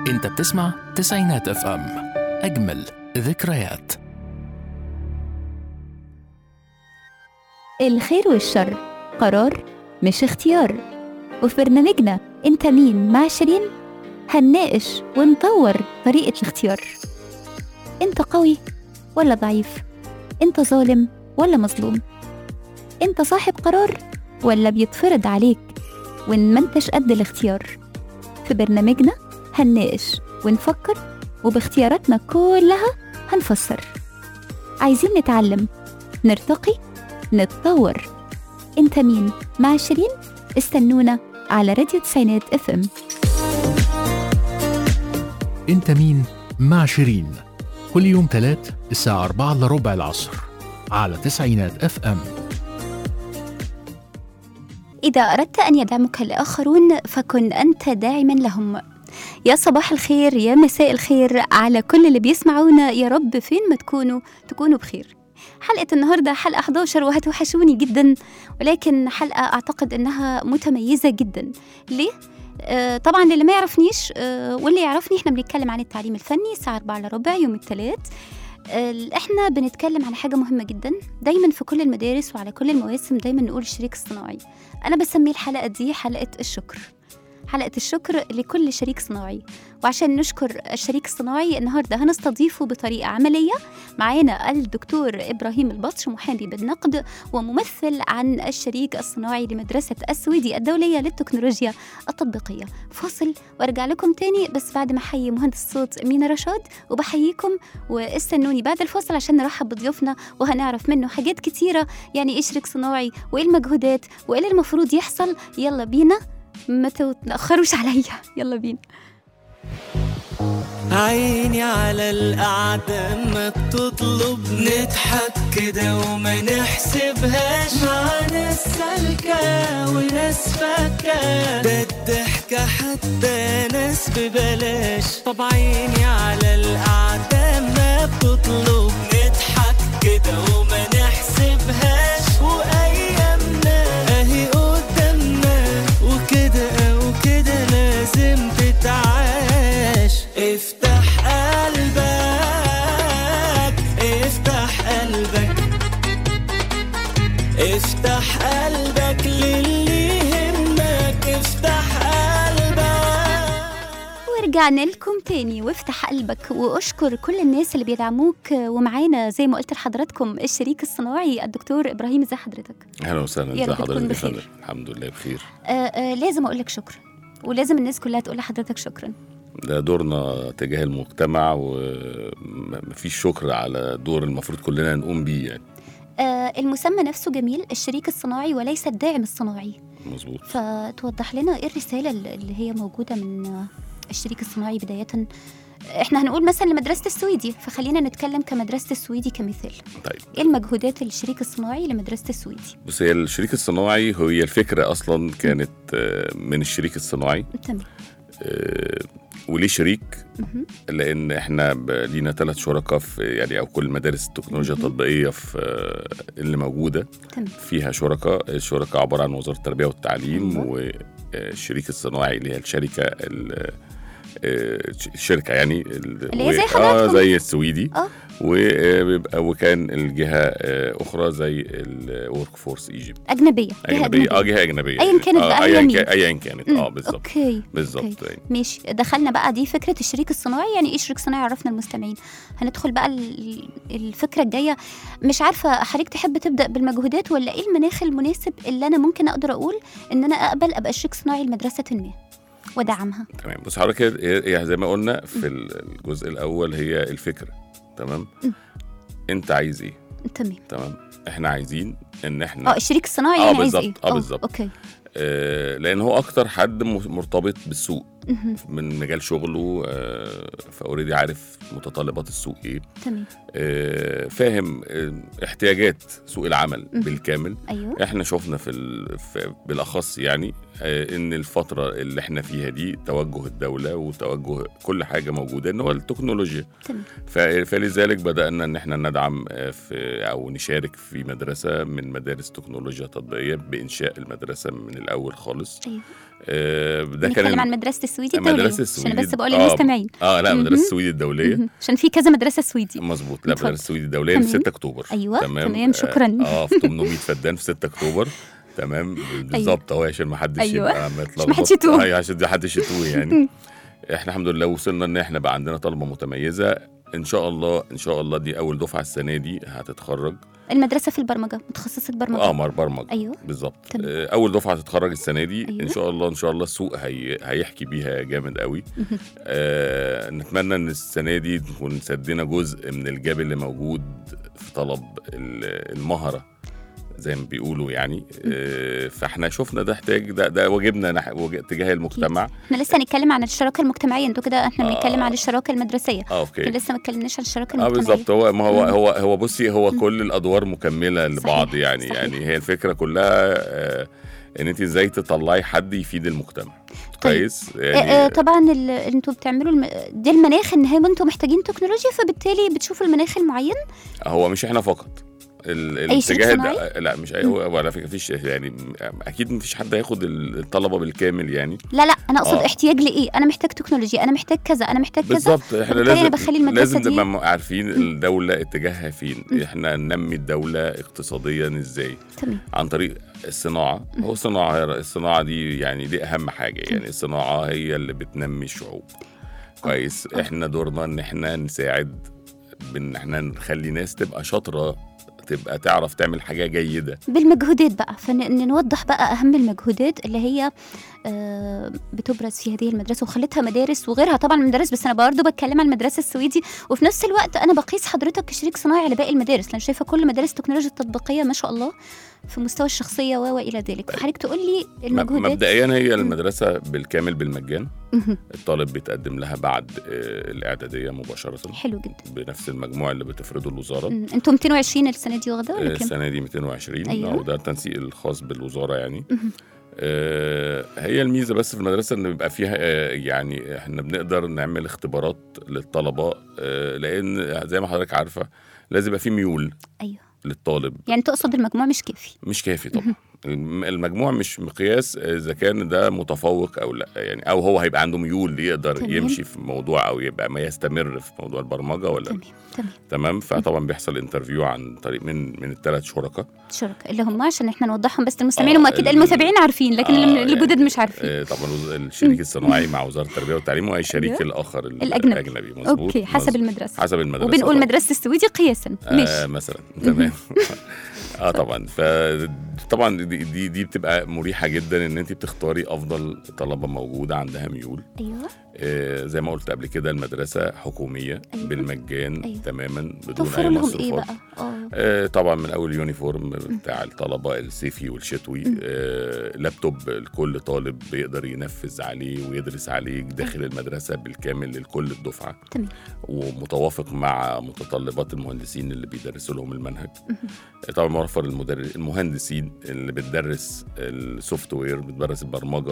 انت بتسمع تسعينات اف ام اجمل ذكريات الخير والشر قرار مش اختيار وفي برنامجنا انت مين مع شيرين هنناقش ونطور طريقة الاختيار انت قوي ولا ضعيف انت ظالم ولا مظلوم انت صاحب قرار ولا بيتفرض عليك وان ما انتش قد الاختيار في برنامجنا هنناقش ونفكر وباختياراتنا كلها هنفسر عايزين نتعلم نرتقي نتطور انت مين مع شيرين استنونا على راديو تسعينات اف ام انت مين مع شيرين كل يوم تلات الساعة 4 إلا ربع العصر على تسعينات اف ام إذا أردت أن يدعمك الآخرون فكن أنت داعما لهم يا صباح الخير يا مساء الخير على كل اللي بيسمعونا يا رب فين ما تكونوا تكونوا بخير حلقة النهاردة حلقة 11 وهتوحشوني جدا ولكن حلقة أعتقد أنها متميزة جدا ليه؟ آه طبعا للي ما يعرفنيش آه واللي يعرفني احنا بنتكلم عن التعليم الفني الساعة 4 الا ربع يوم الثلاث آه احنا بنتكلم عن حاجة مهمة جدا دايما في كل المدارس وعلى كل المواسم دايما نقول الشريك الصناعي أنا بسمي الحلقة دي حلقة الشكر حلقة الشكر لكل شريك صناعي وعشان نشكر الشريك الصناعي النهاردة هنستضيفه بطريقة عملية معانا الدكتور إبراهيم البطش محامي بالنقد وممثل عن الشريك الصناعي لمدرسة السويدي الدولية للتكنولوجيا التطبيقية فاصل وارجع لكم تاني بس بعد ما احيي مهندس الصوت مينا رشاد وبحييكم واستنوني بعد الفاصل عشان نرحب بضيوفنا وهنعرف منه حاجات كتيرة يعني ايه شريك صناعي وايه المجهودات وايه اللي المفروض يحصل يلا بينا ما تتأخروش عليا يلا بينا عيني على القعدة ما بتطلب نضحك كده وما نحسبهاش مع ناس سالكة وناس فاكة ده الضحكة حتى ناس ببلاش طب عيني على القعدة ما بتطلب نضحك كده وما نحسبهاش وأيامنا أهي قدامنا وكده أو كده لازم تتعاش افتح قلبك افتح قلبك افتح قلبك للي يهمك افتح قلبك ورجعنا لكم تاني وافتح قلبك واشكر كل الناس اللي بيدعموك ومعانا زي ما قلت لحضراتكم الشريك الصناعي الدكتور ابراهيم ازي حضرتك اهلا وسهلا يا ازي رب تكون حضرتك يا بخير. فندم الحمد لله بخير آه آه لازم اقول لك شكرا ولازم الناس كلها تقول لحضرتك شكرا ده دورنا تجاه المجتمع ومفيش شكر على دور المفروض كلنا نقوم بيه يعني آه المسمى نفسه جميل الشريك الصناعي وليس الداعم الصناعي مظبوط فتوضح لنا ايه الرساله اللي هي موجوده من آه، الشريك الصناعي بدايه احنا هنقول مثلا لمدرسه السويدي فخلينا نتكلم كمدرسه السويدي كمثال طيب ايه المجهودات الشريك الصناعي لمدرسه السويدي بص هي الشريك الصناعي هي الفكره اصلا كانت آه، من الشريك الصناعي تمام آه، وليه شريك مهم. لان احنا ب- لينا ثلاث شركاء في يعني او كل مدارس التكنولوجيا مهم. التطبيقيه في آه، اللي موجوده تمام فيها شركاء الشركاء عباره عن وزاره التربيه والتعليم أيوة. والشريك الصناعي اللي هي الشركه ال- آه، الشركه يعني ال- اللي هي زي و- اه حضراتكم. زي السويدي اه وبيبقى وكان الجهه آه، اخرى زي الورك فورس ايجيبت اجنبيه جهه اجنبيه اه جهه اجنبيه أياً كانت آه بقى ايا هي مين. كان ايا كانت اه مم، بالظبط اوكي بالظبط يعني. ماشي دخلنا بقى دي فكره الشريك الصناعي يعني ايه شريك صناعي عرفنا المستمعين هندخل بقى ال- الفكره الجايه مش عارفه حضرتك تحب تبدا بالمجهودات ولا ايه المناخ المناسب اللي انا ممكن اقدر اقول ان انا اقبل ابقى شريك صناعي لمدرسه ما ودعمها تمام بص حضرتك هي هي زي ما قلنا في الجزء الاول هي الفكره تمام مم. انت عايز ايه تمام تمام احنا عايزين ان احنا اه الشريك الصناعي آه، يعني عايز بالظبط، ايه آه، بالظبط. اوكي آه لان هو اكتر حد م- مرتبط بالسوق مهم. من مجال شغله آه فاوريدي عارف متطلبات السوق ايه تمام آه فاهم آه احتياجات سوق العمل مم. بالكامل ايوه احنا شفنا في, ال... في بالاخص يعني آه، ان الفتره اللي احنا فيها دي توجه الدوله وتوجه كل حاجه موجوده ان هو التكنولوجيا تمام ف- فلذلك بدانا ان احنا ندعم آه، في او نشارك في مدرسه من مدارس تكنولوجيا تطبيقيه بانشاء المدرسه من الاول خالص ايوه آه، ده نتكلم كان عن مدرسه السويدي مدرسة الدوليه عشان السويدي بس بقول آه، للمستمعين اه لا مهم. مدرسه السويدي الدوليه مهم. عشان في كذا مدرسه سويدي مظبوط لا اتفضل. مدرسه السويدي الدوليه في تمام. 6 اكتوبر أيوة، تمام تمام، شكراً. اه في 800 فدان في 6 اكتوبر تمام بالظبط اهو عشان ما حدش أيوة. يبقى عشان ما حدش يتوه. ايوه عشان ما حدش يتوه يعني احنا الحمد لله وصلنا ان احنا بقى عندنا طلبه متميزه ان شاء الله ان شاء الله دي اول دفعه السنه دي هتتخرج المدرسه في البرمجه متخصصه برمجه اه مر برمج ايوه بالظبط تمام. آه، اول دفعه هتتخرج السنه دي أيوة. ان شاء الله ان شاء الله السوق هي... هيحكي بيها جامد قوي آه نتمنى ان السنه دي نكون سدينا جزء من الجاب اللي موجود في طلب ال- المهره زي ما بيقولوا يعني آه فاحنا شفنا ده احتاج ده ده واجبنا نح... وج- تجاه المجتمع احنا لسه هنتكلم عن الشراكه المجتمعيه انتوا كده احنا آه. بنتكلم عن الشراكه المدرسيه اه اوكي لكن لسه ما اتكلمناش عن الشراكه اه المجتمعيه بالظبط هو ما هو مم. هو هو بصي هو كل الادوار مكمله لبعض صحيح، يعني صحيح. يعني هي الفكره كلها آه ان انت ازاي تطلعي حد يفيد المجتمع كويس آه، آه، يعني طبعا ال- انتوا بتعملوا الم... دي المناخ ان هي انتوا محتاجين تكنولوجيا فبالتالي بتشوفوا المناخ المعين هو مش احنا فقط ال- أي شريك الاتجاه صناعي؟ ده لا مش اي هو على فكره مفيش يعني اكيد مفيش حد هياخد الطلبه بالكامل يعني لا لا انا اقصد آه. احتياج لايه انا محتاج تكنولوجيا انا محتاج كذا انا محتاج كذا بالظبط احنا وبالتالي أنا لازم بخلي المدرسة لازم دي- نبقى م- عارفين الدوله اتجاهها فين احنا ننمي الدوله اقتصاديا ازاي تمام عن طريق الصناعه هو الصناعه الصناعه دي يعني دي اهم حاجه يعني الصناعه هي اللي بتنمي الشعوب كويس احنا دورنا ان احنا نساعد بان احنا نخلي ناس تبقى شاطره تبقى تعرف تعمل حاجه جيده بالمجهودات بقى فنوضح بقى اهم المجهودات اللي هي آه، بتبرز في هذه المدرسه وخلتها مدارس وغيرها طبعا من المدارس بس انا برضه بتكلم عن المدرسه السويدي وفي نفس الوقت انا بقيس حضرتك كشريك صناعي على باقي المدارس لان شايفه كل مدارس التكنولوجيا التطبيقيه ما شاء الله في مستوى الشخصيه و والى ذلك فحضرتك تقول لي م- المجهودات مبدئيا هي المدرسه بالكامل بالمجان مهم. الطالب بيتقدم لها بعد آه، الاعداديه مباشره حلو جدا بنفس المجموع اللي بتفرضه الوزاره مم. انتوا 220 السنه دي واخده ولا كام؟ السنه دي 220 أيوة. أيوة. وده التنسيق الخاص بالوزاره يعني مهم. آه، هي الميزه بس في المدرسه ان بيبقى فيها آه، يعني احنا بنقدر نعمل اختبارات للطلبه آه، لان زي ما حضرتك عارفه لازم يبقى في ميول ايوه للطالب يعني تقصد المجموع مش كافي مش كافي طبعا الم- المجموع مش مقياس اذا كان ده متفوق او لا يعني او هو هيبقى عنده ميول يقدر تمام. يمشي في موضوع او يبقى ما يستمر في موضوع البرمجه ولا تمام تمام تمام فطبعا بيحصل انترفيو عن طريق من من الثلاث شركاء شركاء اللي هم عشان احنا نوضحهم بس للمستمعين آه، هم اكيد ال- المتابعين عارفين لكن آه، اللي الجدد يعني، مش عارفين آه، طبعا وز- الشريك الصناعي مع وزاره التربيه والتعليم والشريك أيوة. الاخر ال- الأجنبي. الاجنبي مظبوط اوكي حسب مظبوط. المدرسه حسب المدرسه وبنقول طبعاً. مدرسه السويدي قياسا آه ماشي مثلا تمام اه طبعا فطبعا دي, دي دي بتبقى مريحه جدا ان انت بتختاري افضل طلبه موجوده عندها ميول ايوه آه زي ما قلت قبل كده المدرسه حكوميه أيوة. بالمجان أيوة. تماما بدون توفروا اي لهم ايه مصروفات بقى اه آه طبعا من اول اليونيفورم بتاع الطلبه الصيفي والشتوي آه لابتوب لكل طالب بيقدر ينفذ عليه ويدرس عليه داخل المدرسه بالكامل لكل الدفعه تمام ومتوافق مع متطلبات المهندسين اللي بيدرسوا لهم المنهج طبعا موفر المدر... المهندسين اللي بتدرس السوفت وير بتدرس البرمجه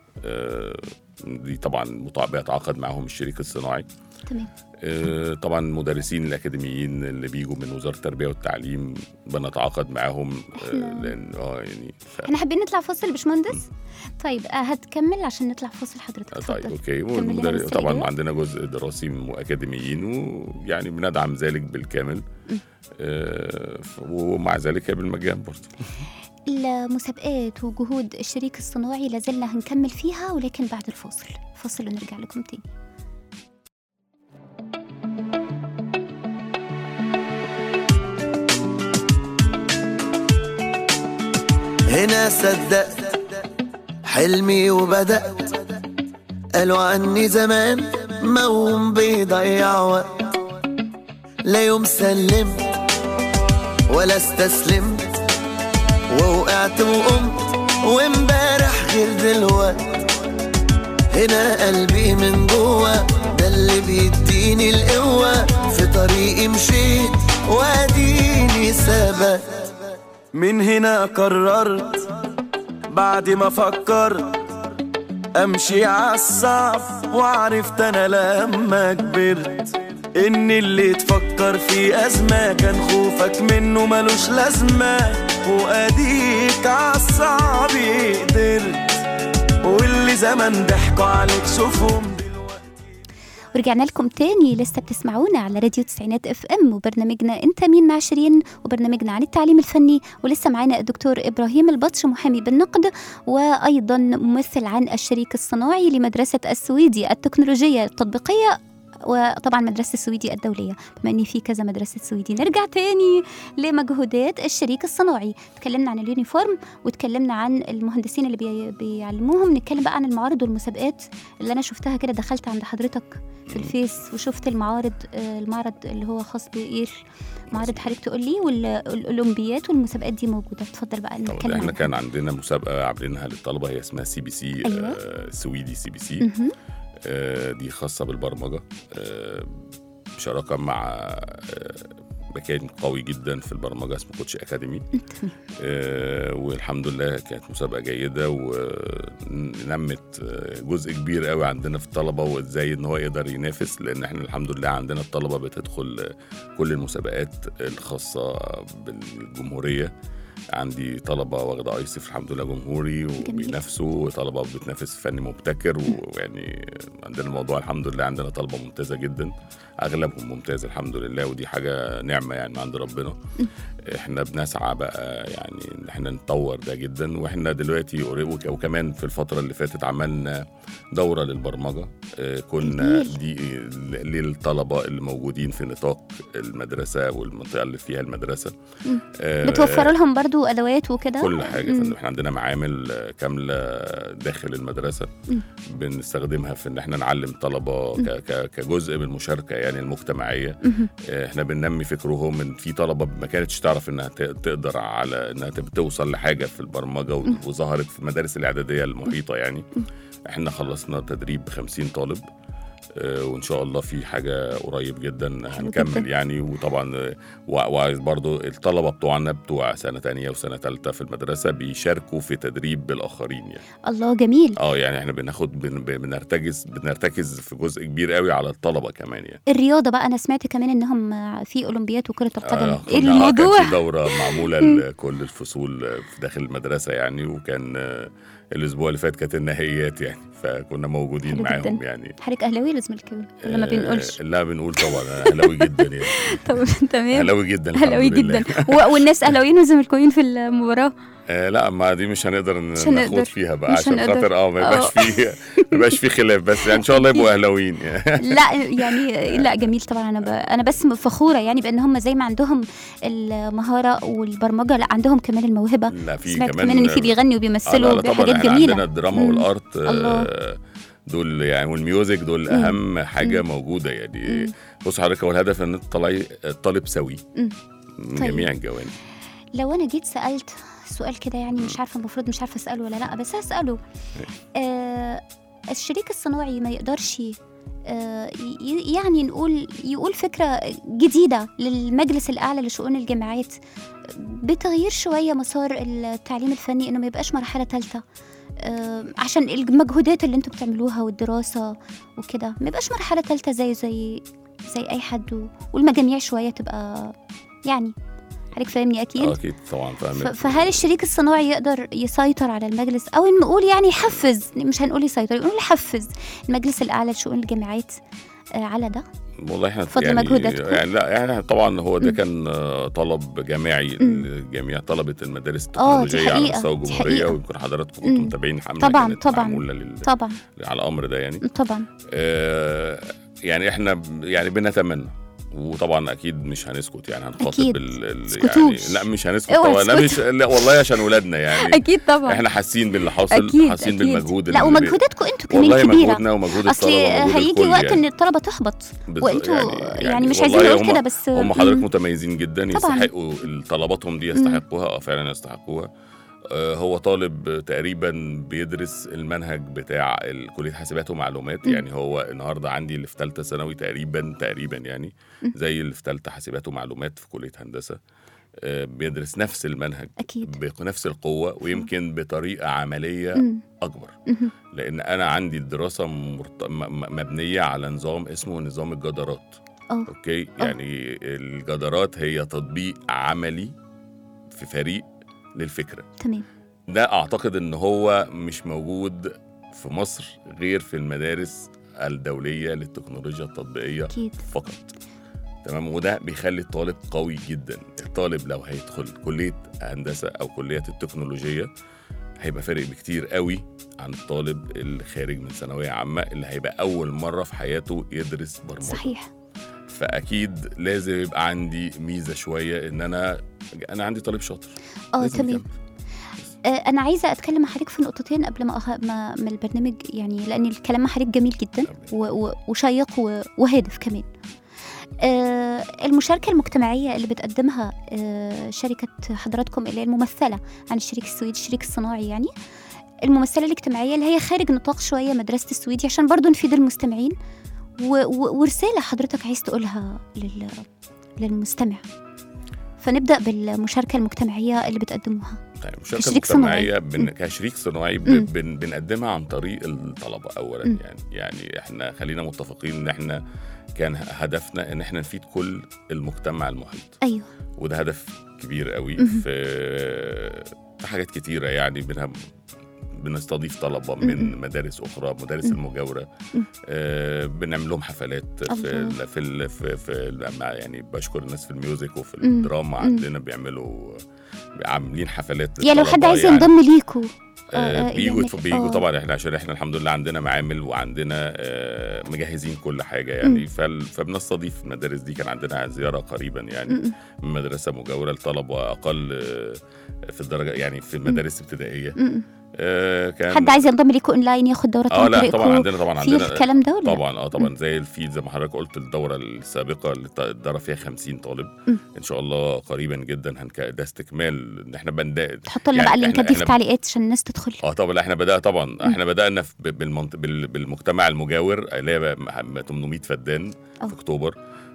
آه، دي طبعا متع- بيتعاقد معاهم الشريك الصناعي تمام آه، طبعا المدرسين الاكاديميين اللي بيجوا من وزاره التربيه والتعليم بنتعاقد معاهم آه، إحنا- لان اه يعني ف... احنا حابين نطلع فاصل يا باشمهندس طيب آه هتكمل عشان نطلع فاصل حضرتك آه، طيب اتفضل اوكي كملي والمدر... لنا طبعا السيدة. عندنا جزء دراسي واكاديميين ويعني بندعم ذلك بالكامل آه، ف- ومع ذلك هي بالمجان برضه المسابقات وجهود الشريك الصناعي لازلنا هنكمل فيها ولكن بعد الفاصل فاصل ونرجع لكم تاني هنا صدقت حلمي وبدأت قالوا عني زمان موم بيضيع وقت لا يوم سلمت ولا استسلمت ووقعت وقمت وامبارح غير دلوقت هنا قلبي من جوه ده اللي بيديني القوة في طريقي مشيت واديني ثبت من هنا قررت بعد ما فكرت امشي عالصعب وعرفت انا لما كبرت ان اللي تفكر في ازمة كان خوفك منه ملوش لازمة واديك عالصعب قدرت واللي زمان ضحكوا عليك شوفهم ورجعنا لكم تاني لسه بتسمعونا على راديو تسعينات اف ام وبرنامجنا انت مين مع شيرين وبرنامجنا عن التعليم الفني ولسه معانا الدكتور ابراهيم البطش محامي بالنقد وايضا ممثل عن الشريك الصناعي لمدرسه السويدي التكنولوجيه التطبيقيه وطبعا مدرسة السويدي الدولية بما ان في كذا مدرسة سويدي نرجع تاني لمجهودات الشريك الصناعي تكلمنا عن اليونيفورم وتكلمنا عن المهندسين اللي بي... بيعلموهم نتكلم بقى عن المعارض والمسابقات اللي انا شفتها كده دخلت عند حضرتك في الفيس وشفت المعارض آه، المعرض اللي هو خاص بايه معرض حضرتك تقول لي والاولمبيات والمسابقات دي موجوده اتفضل بقى طبعا نتكلم احنا عنها. كان عندنا مسابقه عاملينها للطلبه هي اسمها سي بي سي أيوة. سويدي سي بي سي مهم. آه، دي خاصه بالبرمجه آه، بشراكه مع آه، مكان قوي جدا في البرمجه اسمه كوتش اكاديمي آه، والحمد لله كانت مسابقه جيده ونمت آه، جزء كبير قوي عندنا في الطلبه وازاي ان هو يقدر ينافس لان احنا الحمد لله عندنا الطلبه بتدخل آه، كل المسابقات الخاصه بالجمهوريه عندي طلبه واخده ايسف الحمد لله جمهوري وبينافسوا وطلبه بتنافس في فني مبتكر ويعني عندنا الموضوع الحمد لله عندنا طلبه ممتازه جدا اغلبهم ممتاز الحمد لله ودي حاجه نعمه يعني من عند ربنا احنا بنسعى بقى يعني ان احنا نطور ده جدا واحنا دلوقتي قريب- وك- وكمان في الفتره اللي فاتت عملنا دوره للبرمجه اه، كنا جميل. دي ل- للطلبه اللي موجودين في نطاق المدرسه والمنطقه اللي فيها المدرسه مم. اه، بتوفروا لهم برضو ادوات وكده كل حاجه مم. فندم احنا عندنا معامل آه، كامله داخل المدرسه مم. بنستخدمها في ان احنا نعلم طلبه ك- ك- كجزء من المشاركه يعني المجتمعيه مهم. آه، احنا بننمي فكرهم ان في طلبه ما كانتش تعرف انها ت- تقدر على انها تب- توصل لحاجه في البرمجه و- وظهرت في المدارس الاعداديه المحيطه يعني احنا خلصنا تدريب ب 50 طالب آه، وان شاء الله في حاجه قريب جدا حلو هنكمل جداً. يعني وطبعا آه، و- وعايز برضو الطلبه بتوعنا بتوع سنه تانية وسنه ثالثه في المدرسه بيشاركوا في تدريب بالاخرين يعني الله جميل اه يعني احنا بناخد بن- بنرتكز بنرتكز في جزء كبير قوي على الطلبه كمان يعني الرياضه بقى انا سمعت كمان انهم في اولمبيات وكره القدم آه، ايه كنا- آه، الموضوع كان في دوره معموله لكل الفصول آه، في داخل المدرسه يعني وكان آه، الاسبوع اللي فات كانت النهائيات يعني فكنا موجودين حلو معاهم جداً. يعني حضرتك اهلاوي ولا زملكاوي ولا ما آه، بنقولش لا بنقول طبعا انا اهلاوي جدا يعني طب تمام اهلاوي جدا الحمد اهلاوي لله. جدا و- والناس اهلاويين وزملكاويين في المباراه آه لا ما دي مش هنقدر ن- مش هنقدر. ناخد فيها بقى مش عشان هنقدر. خاطر اه ما يبقاش آه. فيه ما يبقاش فيه خلاف بس يعني ان شاء الله يبقوا اهلاويين يعني لا يعني لا جميل طبعا انا ب... انا بس فخوره يعني بان هم زي ما عندهم المهاره والبرمجه لا عندهم كمان الموهبه لا في سمعت كمان كمان ان في بيغني آه وبيمثلوا لا لا طبعا بحاجات احنا جميله عندنا الدراما مم. والارت الله. آه، دول يعني والميوزك دول مم. اهم حاجه موجوده يعني مم. بص حضرتك هو الهدف ان تطلعي الطالب سوي مم. من طيب. جميع الجوانب لو انا جيت سالت سؤال كده يعني مش عارفه المفروض مش عارفه اساله ولا لا بس هساله آه الشريك الصناعي ما يقدرش آه ي- يعني نقول يقول فكره جديده للمجلس الاعلى لشؤون الجامعات بتغيير شويه مسار التعليم الفني انه ما يبقاش مرحله ثالثه آه عشان المجهودات اللي انتوا بتعملوها والدراسه وكده ما يبقاش مرحله ثالثه زي زي زي اي حد و- والمجاميع شويه تبقى يعني حضرتك فاهمني اكيد اه اكيد طبعا ف- فاهم فهل الشريك الصناعي يقدر يسيطر على المجلس او نقول يعني يحفز مش هنقول يسيطر نقول يحفز المجلس الاعلى لشؤون الجامعات آه، على ده والله احنا بفضل يعني مجهوداتكم. يعني لا يعني طبعا هو ده مم. كان آه، طلب جماعي مم. لجميع طلبه المدارس آه، دي التكنولوجيه على حقيقة، مستوى دي الجمهوريه حقيقة. ويمكن حضراتكم كنتوا مم. متابعين حمله طبعاً، كانت طبعاً. معموله لل... طبعا على الامر ده يعني طبعا آه، يعني احنا ب- يعني بنتمنى وطبعا اكيد مش هنسكت يعني هنخاطب أكيد. ال... ال... يعني اسكتوش. لا مش هنسكت اوعى طبعا لا مش تسكتوا. لا والله عشان ولادنا يعني اكيد طبعا احنا حاسين باللي حاصل اكيد حاسين أكيد. بالمجهود لا اللي بي- ومجهوداتكم انتوا كمان والله كبيره مجهودنا ومجهود اصل الطلبه ومجهود هيجي الكل وقت يعني. ان الطلبه تحبط بالظبط. وانتوا يعني- يعني, يعني مش عايزين والله نقول هم- كده بس هم مم. حضرتك متميزين جدا طبعاً. يستحقوا طلباتهم دي يستحقوها اه فعلا يستحقوها آه، هو طالب تقريبا بيدرس المنهج بتاع ال- كليه حاسبات ومعلومات مم. يعني هو النهارده عندي اللي في ثالثه ثانوي تقريبا تقريبا يعني مم. زي اللي في ثالثه حاسبات ومعلومات في كليه هندسه آه، بيدرس نفس المنهج اكيد بنفس القوه ويمكن بطريقه عمليه مم. اكبر مهم. لان انا عندي الدراسه مرت... م... م- مبنيه على نظام اسمه نظام الجدارات اه اوكي يعني الجدارات هي تطبيق عملي في فريق للفكره تمام ده اعتقد ان هو مش موجود في مصر غير في المدارس الدوليه للتكنولوجيا التطبيقيه اكيد فقط تمام وده بيخلي الطالب قوي جدا الطالب لو هيدخل كليه هندسه او كليه التكنولوجيه هيبقى فارق بكتير قوي عن الطالب اللي خارج من ثانويه عامه اللي هيبقى اول مره في حياته يدرس برمجه صحيح فاكيد لازم يبقى عندي ميزه شويه ان انا انا عندي طالب شاطر اه لازم تمام يكمل. آه، انا عايزه اتكلم مع حضرتك في نقطتين قبل ما أخ... ما من البرنامج يعني لان الكلام مع حضرتك جميل جدا و... و... وشيق و... وهادف كمان آه المشاركة المجتمعية اللي بتقدمها آه شركة حضراتكم اللي هي الممثلة عن الشريك السويدي الشريك الصناعي يعني الممثلة الاجتماعية اللي هي خارج نطاق شوية مدرسة السويدي عشان برضو نفيد المستمعين و... و... ورسالة حضرتك عايز تقولها لل... للمستمع فنبدأ بالمشاركة المجتمعية اللي بتقدموها طيب المشاركه كشريك صناعي. المجتمعيه بن... مم. كشريك صناعي ب... مم. بن... بنقدمها عن طريق الطلبه اولا مم. يعني يعني احنا خلينا متفقين ان احنا كان هدفنا ان احنا نفيد كل المجتمع المحيط أيوه وده هدف كبير قوي مهم. في في حاجات كتيره يعني منها بنستضيف طلبه من مم. مدارس اخرى مدارس مم. المجاوره مم. آه بنعمل لهم حفلات في الله. ال في ال في, في ال- مع- يعني بشكر الناس في الميوزك وفي مم. الدراما مم. عندنا بيعملوا عاملين حفلات يعني لو حد للطلبة عايز يعني. ينضم ليكوا آه، آه آه، بيجوا يعني- بيجوا آه. طبعا احنا عشان احنا الحمد لله عندنا معامل وعندنا آه مجهزين كل حاجه يعني مم. فال- فبنستضيف المدارس دي كان عندنا زياره قريبا يعني م- م. من مدرسه مجاوره لطلبه اقل آه، في الدرجه يعني في المدارس الابتدائيه م- م. آه كان حد عايز ينضم ليكوا اونلاين ياخد دورة اه عن لا طريقكوا طبعا عندنا طبعا في عندنا الكلام ده ولا طبعا اه طبعا زي الفيد زي ما حضرتك قلت الدوره السابقه اللي اتدرب فيها 50 طالب مم. ان شاء الله قريبا جدا هنك... ده استكمال ان احنا بندا تحطوا لنا يعني بقى اللينكات إحنا- دي في إحنا- التعليقات عشان الناس تدخل اه طبعا لا احنا بدأ طبعا احنا بدأنا في ب- بالمنط... بال... بالمجتمع المجاور اللي هي بقى م- 800 فدان أه. في اكتوبر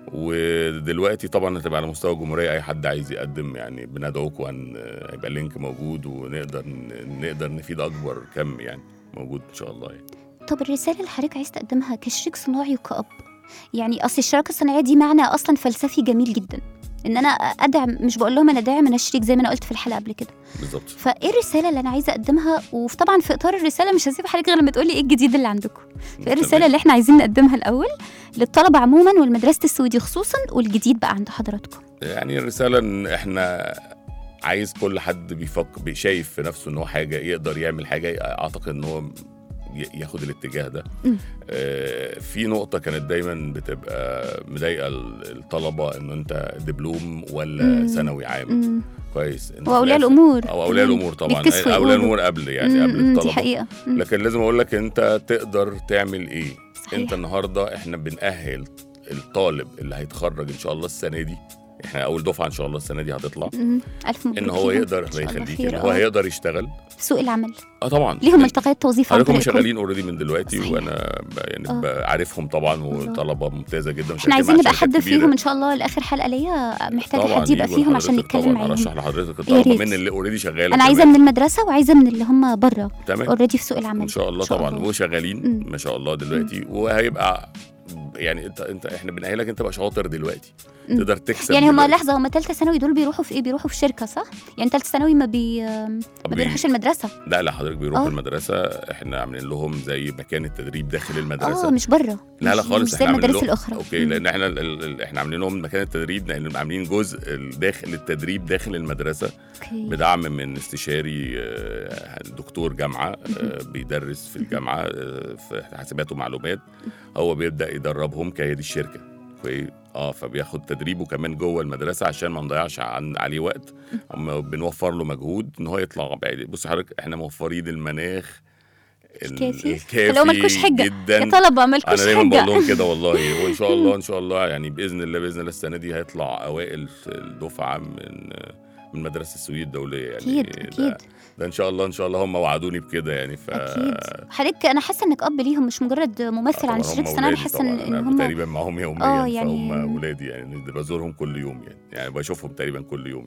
ودلوقتي طبعا هتبقى على مستوى الجمهوريه اي حد عايز يقدم يعني بندعوكم ان يبقى اللينك موجود ونقدر ن- نقدر نفيد اكبر كم يعني موجود ان شاء الله يعني. طب الرسالة اللي حضرتك عايز تقدمها كشريك صناعي وكأب يعني أصل الشراكة الصناعية دي معنى أصلا فلسفي جميل جدا إن أنا أدعم مش بقول لهم أنا داعم أنا شريك زي ما أنا قلت في الحلقة قبل كده بالظبط فإيه الرسالة اللي أنا عايزة أقدمها وطبعا في إطار الرسالة مش هسيب حضرتك غير لما تقولي إيه الجديد اللي عندكم فإيه الرسالة اللي إحنا عايزين نقدمها الأول للطلبة عموما والمدرسة السويدي خصوصا والجديد بقى عند حضراتكم يعني الرسالة ان احنا عايز كل حد بيفكر شايف في نفسه ان هو حاجة يقدر يعمل حاجة اعتقد ان هو ي- ياخد الاتجاه ده مم. آه في نقطة كانت دايما بتبقى مضايقة ال- الطلبة انه انت دبلوم ولا مم. ثانوي عام مم. كويس انت وأولياء في الآخر- الأمور او اولياء كمان الامور طبعا بيتكسفوا اولياء يقولوا. الامور قبل يعني مم، قبل مم، دي الطلبة حقيقة مم. لكن لازم اقول لك انت تقدر تعمل ايه صحيح. انت النهارده احنا بنأهل الطالب اللي هيتخرج ان شاء الله السنه دي احنا اول دفعه ان شاء الله السنه دي هتطلع مم. ألف مبروك ان هو ليهم. يقدر إن شاء الله الله يخليك خير، ان هو آه. هيقدر يشتغل في سوق العمل اه طبعا ليهم ملتقيات توظيف عن حضرتك هم طريقكم شغالين اوريدي من دلوقتي صحيح. وانا ب- يعني آه. ب- عارفهم طبعا وطلبه ممتازه جدا احنا عايزين مع نبقى شركات حد كبيرة. فيهم ان شاء الله لاخر حلقه ليا محتاجه طبعا حد يبقى يجوا فيهم عشان لحضرتك نتكلم طبعا معاهم ارشح لحضرتك يا الطلبه ريت. من اللي اوريدي شغاله انا عايزه كمان. من المدرسه وعايزه من اللي هم بره تمام اوريدي في سوق العمل ان شاء الله إن شاء طبعا الله. وشغالين مم. ما شاء الله دلوقتي وهيبقى يعني انت انت احنا بنأهلك انت بقى شاطر دلوقتي مم. تقدر تكسب يعني هم دلوقتي. لحظه هم ثالثه ثانوي دول بيروحوا في ايه بيروحوا في شركه صح يعني ثالثه ثانوي ما بي ما بي- بيروحوش المدرسه لا لا حضرتك بيروحوا آه. المدرسه احنا عاملين لهم زي مكان التدريب داخل المدرسه اه مش بره لا لا مش- خالص مش زي احنا عاملين المدارس لهم الاخرى اوكي مم. لان احنا ال- ال- احنا عاملين لهم مكان التدريب لان عاملين جزء داخل التدريب داخل المدرسه اوكي بدعم من استشاري آه، دكتور جامعه آه، بيدرس في الجامعه آه، في حاسبات ومعلومات هو بيبدا يدربهم كهي دي الشركه اوكي اه فبياخد تدريبه كمان جوه المدرسه عشان ما نضيعش عن عليه وقت اما بنوفر له مجهود ان هو يطلع بعيد بص حضرتك احنا موفرين المناخ ال- الكافي الكافي فلو مالكوش حجه جدا يا طلبه مالكوش انا دايما بقول حجه لهم كده والله وان شاء الله ان شاء الله يعني باذن الله باذن الله السنه دي هيطلع اوائل في الدفعه من من مدرسه السويد الدوليه يعني اكيد ده, اكيد ده ان شاء الله ان شاء الله هم وعدوني بكده يعني ف اكيد حضرتك انا حاسه انك اب ليهم مش مجرد ممثل عن طبعاً الشريك هم الصناعي ولادي بحس طبعاً، ان إن انا هم تقريبا معاهم يوميا آه، يعني- فهم ولادي يعني بزورهم كل يوم يعني يعني بشوفهم تقريبا كل يوم يعني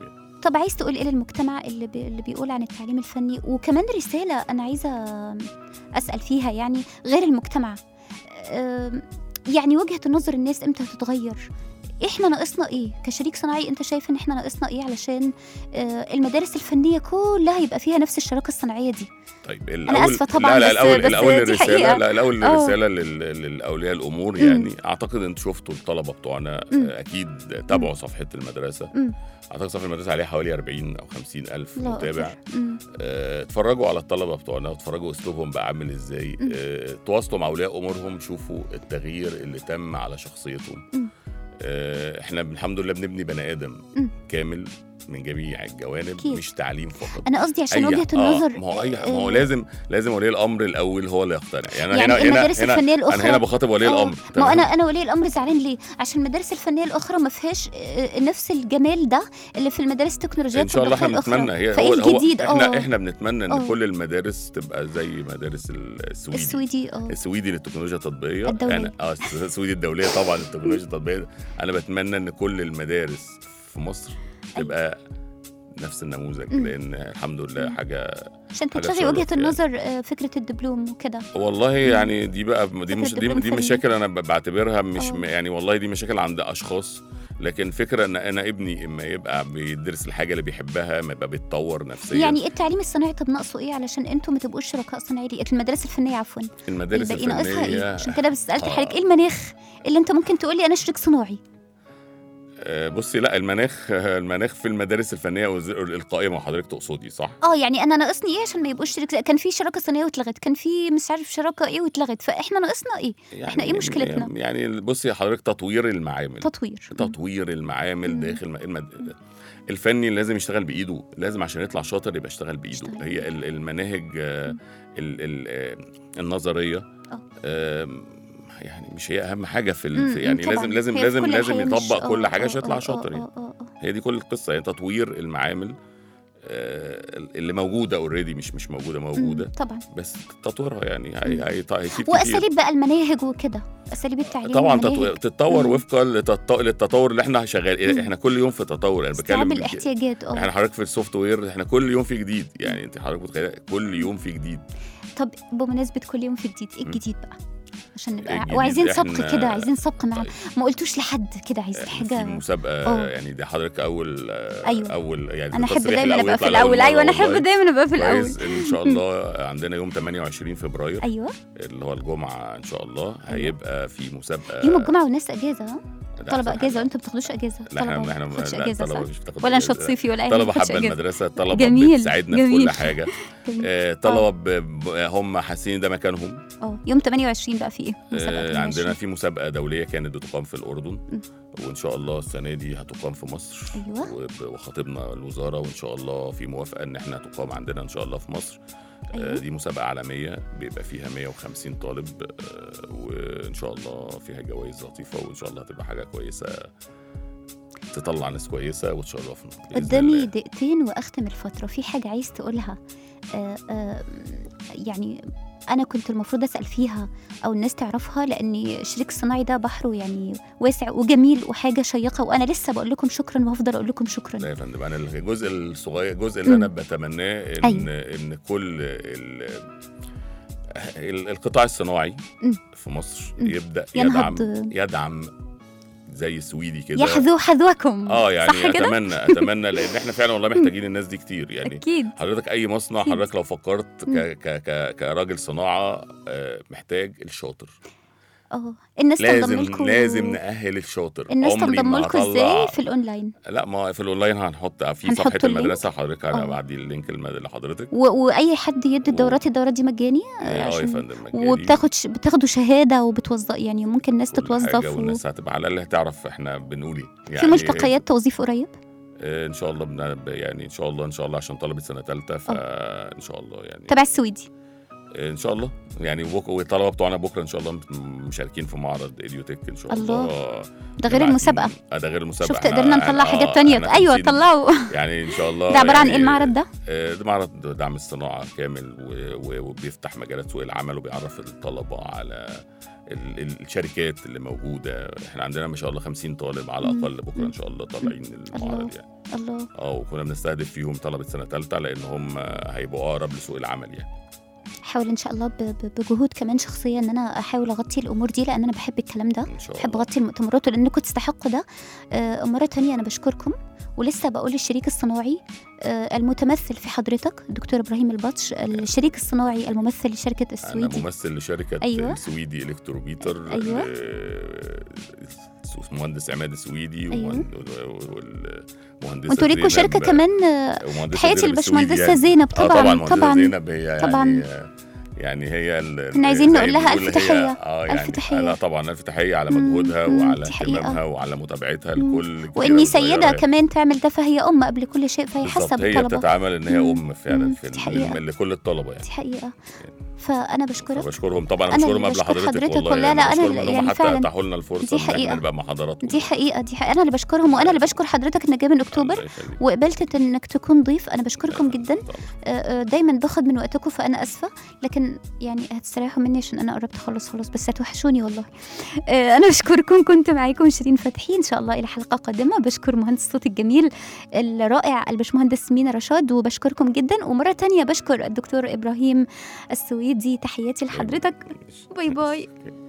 طب عايز تقول ايه للمجتمع اللي, بي اللي بيقول عن التعليم الفني وكمان رساله انا عايزه اسال فيها يعني غير المجتمع أم، يعني وجهه النظر الناس امتى هتتغير احنا ناقصنا ايه كشريك صناعي انت شايف ان احنا ناقصنا ايه علشان آه، المدارس الفنيه كلها يبقى فيها نفس الشراكه الصناعيه دي طيب أنا آسفة طبعاً، لا لا بس- الاول بس الاول دي الرساله حقيقة. لا الاول آه. الرساله لل- للاولياء الامور مم. يعني اعتقد انتوا شفتوا الطلبه بتوعنا مم. آه، اكيد تابعوا صفحه المدرسه مم. اعتقد صفحه المدرسه عليها حوالي 40 او 50 الف الله متابع أكبر. مم. آه، اتفرجوا على الطلبه بتوعنا واتفرجوا اسلوبهم بقى عامل ازاي مم. آه، تواصلوا مع اولياء امورهم شوفوا التغيير اللي تم على شخصيتهم مم. آه، احنا الحمد لله بنبني بني ادم مم. كامل من جميع الجوانب أكيد. مش تعليم فقط انا قصدي عشان أي- وجهه آه، النظر ما هو اي ما آه، هو لازم لازم ولي الامر الاول هو اللي يقتنع يعني, أنا يعني هنا هنا المدارس هنا الفنيه انا الاخرى هنا بخاطب ولي آه، الامر ما تمام؟ انا انا ولي الامر زعلان ليه عشان المدارس الفنيه الاخرى ما فيهاش آه، نفس الجمال ده اللي في المدارس التكنولوجيه ان شاء الله احنا التطبيقية بنتمنى هي فإيه هو هو الجديد؟ احنا آه. احنا بنتمنى ان آه. كل المدارس تبقى زي مدارس السويدي السويدي اه السويدي للتكنولوجيا التطبيقيه الدولية. يعني اه السويدي الدوليه طبعا التكنولوجيا التطبيقيه انا بتمنى ان كل المدارس في مصر تبقى نفس النموذج مم. لان الحمد لله مم. حاجه عشان حاجة تلغي تشرف وجهه يعني. النظر آه، فكره الدبلوم وكده والله يعني دي بقى دي مش دي, الدبلوم دي فني. مشاكل انا ب- بعتبرها مش آه. م- يعني والله دي مشاكل عند اشخاص لكن فكره ان انا ابني اما يبقى بيدرس الحاجه اللي بيحبها ما يبقى بيتطور نفسيا يعني التعليم الصناعي طب ناقصه ايه علشان انتوا ما تبقوش شركاء صناعي ليه؟ المدارس الفنيه عفوا المدارس الباقي ناقصها ايه الفنيه عشان كده بس سالت آه. حضرتك ايه المناخ اللي انت ممكن تقول لي انا شريك صناعي آه، بصي لا المناخ المناخ في المدارس الفنيه والز- القائمه حضرتك تقصدي صح؟ اه يعني انا ناقصني ايه عشان ما يبقوش شريك كان في شراكه صناعيه واتلغت كان في مش عارف شراكه ايه واتلغت فاحنا ناقصنا ايه يعني إحنا إيه مشكلتنا؟ يعني بصي حضرتك تطوير المعامل تطوير تطوير المعامل مم. داخل م- المد... الفني لازم يشتغل بايده لازم عشان يطلع شاطر يبقى يشتغل بايده يشتغل. هي ال- المناهج آه، مم. ال... ال... آه، النظريه آه. آم، يعني مش هي اهم حاجه في, ال... مم، في يعني مم، طبعاً. لازم لازم هي في لازم كل لازم الحياة مش- يطبق كل آه، حاجه آه، عشان يطلع آه، شاطر آه، يعني آه، آه، آه. هي دي كل القصه يعني تطوير المعامل آه، اللي موجوده اوريدي مش مش موجوده موجوده مم، طبعا بس تطويرها يعني مم. هي- هي- هيفيد كتير واساليب بقى المناهج وكده اساليب التعليم طبعا المناهج. تطو- تتطور مم. وفقا للتط- للتطور اللي احنا شغال مم. احنا كل يوم في تطور انا استيعاب بتكلم الاحتياجات اه احنا حضرتك في السوفت وير احنا كل يوم في جديد يعني انت حضرتك متخيله كل يوم في جديد طب بمناسبه كل يوم في جديد ايه مم. الجديد بقى عشان نبقى الجديد وعايزين سبق إحنا- كده عايزين سبق مع طيب. ما قلتوش لحد كده عايزين في حاجه مسابقه آه. يعني دي حضرتك اول آه، أيوة. اول يعني انا احب التصريح دايما الأول ابقى في يطلع لأول الاول ايوه مرة انا احب والله. دايما ابقى في الاول كويس ان شاء الله عندنا يوم 28 فبراير ايوه اللي هو الجمعه ان شاء الله هيبقى في مسابقه يوم الجمعه والناس اجازه ها؟ ده طلبه أحسن اجازه حاجة. وانتوا ما بتاخدوش اجازه لا احنا طلبه احنا ما بتاخدش لا، اجازه طلبة صح مش بتاخد ولا نشاط أجازة. صيفي ولا اي طلبه حاجة، ما حابه بتاخدش أجازة. المدرسه طلبه جميل، بتساعدنا في جميل. كل حاجه جميل. آه، طلبه ب- ب- هم حاسين ده مكانهم اه يوم 28 بقى في ايه مسابقه آه، 28. عندنا في مسابقه دوليه كانت بتقام في الاردن م. وان شاء الله السنه دي هتقام في مصر أيوة. وب- وخاطبنا الوزاره وان شاء الله في موافقه ان احنا تقام عندنا ان شاء الله في مصر آه، أيوة. دي مسابقه عالميه بيبقى فيها 150 طالب آه، وان شاء الله فيها جوائز لطيفه وان شاء الله هتبقى حاجه كويسه تطلع ناس كويسه وتشرفنا بإذن قدامي الله. دقيقتين واختم الفتره في حاجه عايز تقولها آه آه يعني انا كنت المفروض اسال فيها او الناس تعرفها لاني شريك صناعي ده بحره يعني واسع وجميل وحاجه شيقه وانا لسه بقول لكم شكرا وهفضل اقول لكم شكرا لا يا فندم انا الجزء الصغير الجزء اللي انا بتمناه ان أيوة. ان كل ال ال- القطاع الصناعي مم. في مصر مم. يبدا ينهض. يدعم يدعم زي السويدي كده يحذو حذوكم اه يعني صح كده؟ اتمنى اتمنى لان احنا فعلا والله محتاجين الناس دي كتير يعني اكيد حضرتك اي مصنع أكيد. حضرتك لو فكرت ك ك ك كراجل صناعه آه، محتاج الشاطر اه الناس تنضم لازم لكم لازم نأهل الشاطر الناس عمري تنضم ما لكم هطلع- ازاي في الاونلاين لا ما في الاونلاين هنحط في هنحط صفحه اللينك؟ المدرسه حضرتك انا آه. بعدي اللينك المد- لحضرتك و... واي حد يدي الدورات الدورات دي مجاني اه يا عشان فندم مجاني. وبتاخد ش... بتاخدوا شهاده وبتوظف يعني ممكن الناس كل تتوظف حاجة و... والناس هتبقى على الاقل هتعرف احنا بنقول ايه في ملتقيات توظيف قريب آه، ان شاء الله بن... يعني ان شاء الله ان شاء الله عشان طلبه سنه ثالثه فان شاء الله يعني تبع السويدي ان شاء الله يعني بك... والطلبه بتوعنا بكره ان شاء الله مشاركين في معرض ايديوتك ان شاء الله, الله. ده غير معاكين- المسابقه آه ده غير المسابقه شفت إحنا- قدرنا نطلع إحنا- حاجات آه، تانية إحنا ايوه خمسين- طلعوا يعني ان شاء الله ده عباره عن ايه يعني المعرض ده؟ آه، ده معرض دعم الصناعه كامل و- و- وبيفتح مجالات سوق العمل وبيعرف الطلبه على ال- ال- الشركات اللي موجوده احنا عندنا ما شاء الله 50 طالب على مم. الاقل بكره ان شاء الله طالعين المعرض يعني الله اه وكنا بنستهدف فيهم طلبه سنه ثالثه لان هم هيبقوا اقرب لسوق العمل يعني احاول ان شاء الله ب- ب- بجهود كمان شخصيه ان انا احاول اغطي الامور دي لان انا بحب الكلام ده ان شاء بحب الله اغطي المؤتمرات لانكم تستحقوا ده آه، مرة تانية أنا بشكركم ولسه بقول الشريك الصناعي آه، المتمثل في حضرتك دكتور إبراهيم البطش الشريك الصناعي الممثل لشركة انا السويدي ممثل لشركه أيوة. السويدي الكتروبيتر أيوة. آه، مهندس عماد السويدي أيوة. ومهن- والمهندسه وانتوا ليكوا زينب- شركة كمان آه، ومهندسة تحياتي زينب للباشمهندسة السويدي يعني. زينب آه طبعا المهندسة طبعا زينب هي يعني طبعاً. يعني هي ال- كنا عايزين زي نقول لها بيقول ألف هي- تحية. اه ألف يعني تحية. لا طبعا الف تحيه على مم، مجهودها مم، وعلى دي حقيقة. اهتمامها وعلى متابعتها مم. لكل كبيرة وإني وصغيرة سيدة يعني. كمان تعمل ده فهي أم قبل كل شيء فهي بالظبط حاسة هي بالطلبة بتتعامل ان هي مم. ام فعلا مم. في دي حقيقة. ال- لكل الطلبه يعني دي حقيقة فأنا بشكرك فبشكرهم طبعا أنا انا اللي بشكرهم قبل بشكر حضرتك, حضرتك والله والله، يعني لا، أنا بشكرهم ان هم يعني حتى فعلاً. اتاحوا لنا الفرصه دي ان احنا حقيقة. نبقى مع حضراتكم دي حقيقة دي حقيقة أنا اللي بشكرهم وأنا اللي بشكر حضرتك إنك جاي من أكتوبر الله يخليك. وقبلت إنك تكون ضيف أنا بشكركم لا، جدا طبعاً. آه، آه، دايما باخد من وقتكم فانا اسفه لكن يعني هتستريحوا مني عشان انا قربت اخلص خلاص بس هتوحشوني والله آه، انا بشكركم كنت معاكم شيرين فتحي ان شاء الله الى حلقه قادمه بشكر مهندس الصوت الجميل الرائع الباشمهندس مينا رشاد وبشكركم جدا ومره تانية بشكر الدكتور ابراهيم السويدي تحياتي لحضرتك باي باي